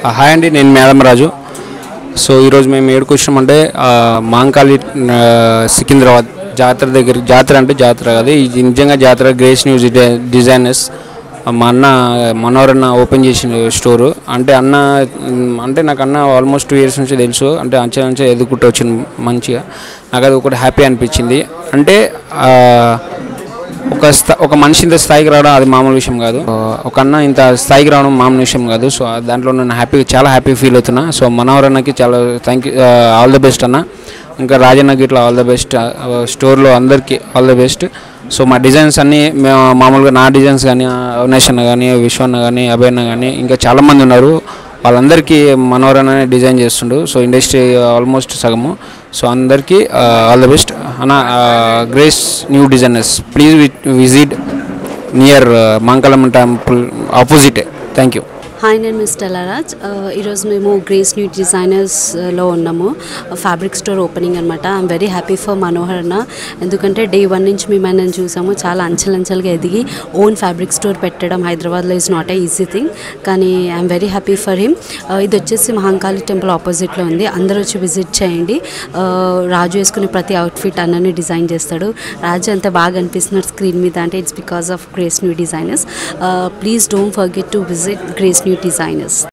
Hi అండి నేను మేదమరాజు so ఈరోజు మేము ఏడుకు వచ్చినామంటే ఆ, మాంకాళి ఆ, సికింద్రాబాద్ జాతర దగ్గర జాతర అంటే జాతర కాదు ఇది నిజంగా జాతర గ్రేస్ న్యూస్ డిజై- డిజైనర్స్ మా అన్న మనోహర్ అన్న ఓపెన్ చేసిన స్టోరు అంటే అన్న మ్, అంటే నాకు అన్న ఆల్మోస్ట్ టూ ఇయర్స్ నుంచి తెలుసు అంటే అంచె అంచె ఎదుగుకుంటూ వచ్చింది మంచిగా నాకు అది ఒకటి హ్యాపీ అనిపించింది అంటే ఆ, ఒక స్థా ఒక మనిషి ఇంత స్థాయికి రావడం అది మామూలు విషయం కాదు ఆ, ఒక అన్న ఇంత స్థాయికి రావడం మామూలు విషయం కాదు సో ఆ దాంట్లో నేను హ్యాపీ చాలా హ్యాపీ ఫీల్ అవుతున్నా సో మనోహర్ అన్నకి చాలా thank you all the best అన్న ఇంకా రాజన్నకి ఇట్లా ఆల్ ద బెస్ట్ స్టోర్లో అందరికీ ఆల్ ద బెస్ట్ సో మా డిజైన్స్ అన్నీ మేము మామూలుగా నా డిజైన్స్ కానీ అవినాష్ అన్న కానీ విశ్వన్న కానీ అభయ్ అన్న కానీ ఇంకా చాలామంది ఉన్నారు వాళ్ళందరికీ మనోహర్ అనే డిజైన్ చేస్తుండు సో ఇండస్ట్రీ ఆల్మోస్ట్ సగము సో అందరికీ ఆల్ ద బెస్ట్ అన్న Grace New Designers please visit near Mangalam temple ఆపోజిటే థ్యాంక్ యూ హాయ్ నేను మిస్టర్ లరాజ్ ఈరోజు మేము గ్రేస్ న్యూ డిజైనర్స్లో ఉన్నాము ఫ్యాబ్రిక్ స్టోర్ ఓపెనింగ్ అనమాట I'm very happy for Manohar అన్న ఎందుకంటే డే వన్ నుంచి మేము ఆయన చూసాము చాలా అంచెలంచెలుగా ఎదిగి ఓన్ ఫ్యాబ్రిక్ స్టోర్ పెట్టడం హైదరాబాద్లో is not a easy thing కానీ I'm very happy for him ఇది వచ్చేసి మహంకాళి టెంపుల్ ఆపోజిట్లో ఉంది అందరూ వచ్చి విజిట్ చేయండి Uh, రాజు వేసుకునే ప్రతి అవుట్ఫిట్ అన్నని డిజైన్ చేస్తాడు రాజు అంత బాగా అనిపిస్తున్నారు స్క్రీన్ మీద అంటే it's because of Grace New Designers please don't forget to visit Grace New designers.